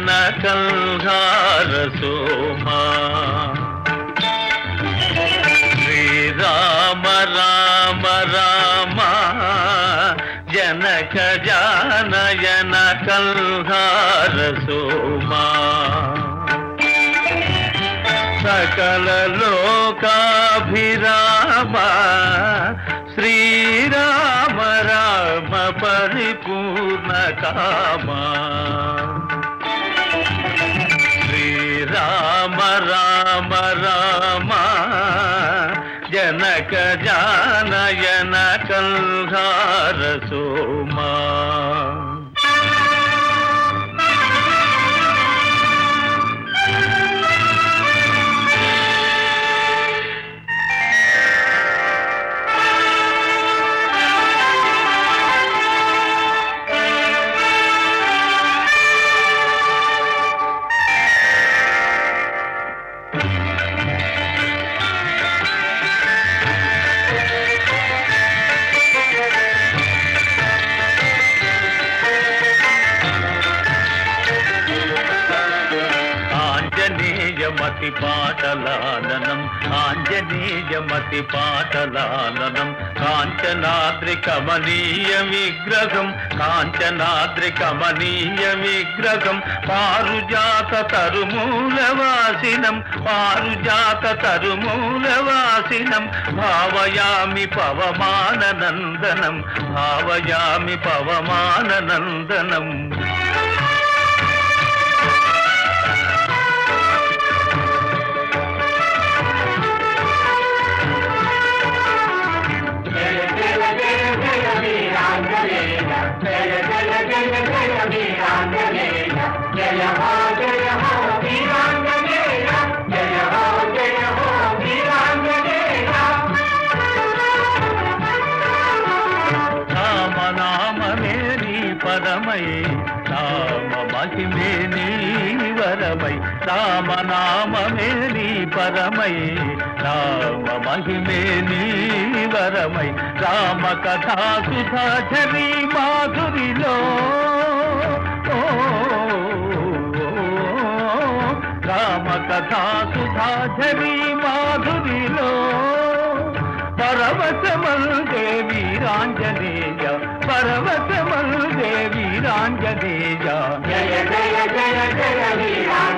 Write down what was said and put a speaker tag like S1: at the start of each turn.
S1: జన కల్హార సోమా శ్రీరామ రామ రామ జనక జానయన కల్హార సోమా సకల లోకాభిరామ శ్రీరామ రామ పరిపూర్ణ కామా శ్రీరామ రామ రామ జనక జానయన కల్హార సోమా ఆంజనేయమతి పాటలాలనం ఆంజనేయమతి పాటలాలనం కాంచనాద్రి కమనీయ విగ్రహం కాంచనాద్రి కమనీయ విగ్రహం పారుజాత తరుమూలవాసినం పారుజాత తరుమూలవాసినం భావయామి పవమాననందనం భావయామి పవమాననందనం
S2: జయ హో జయ హో వీరాంజనేయ జయ హో జయ హో వీరాంజనేయ
S1: రామ నామమే నీ పదమై రామ మహిమే నీ వరమై రామ నామమే నీ పదమై రామ మహిమే నీ వరమై రామ కథా సుధాచరి మాధురిలో ఓ, రామ కథా సుధాచరి మాధురిలో పరవశమల్దే వీరాంజనేయ పరవశమల్దే వీరాంజనేయ
S2: జయ జయ జయ జయ వీరాంజనేయ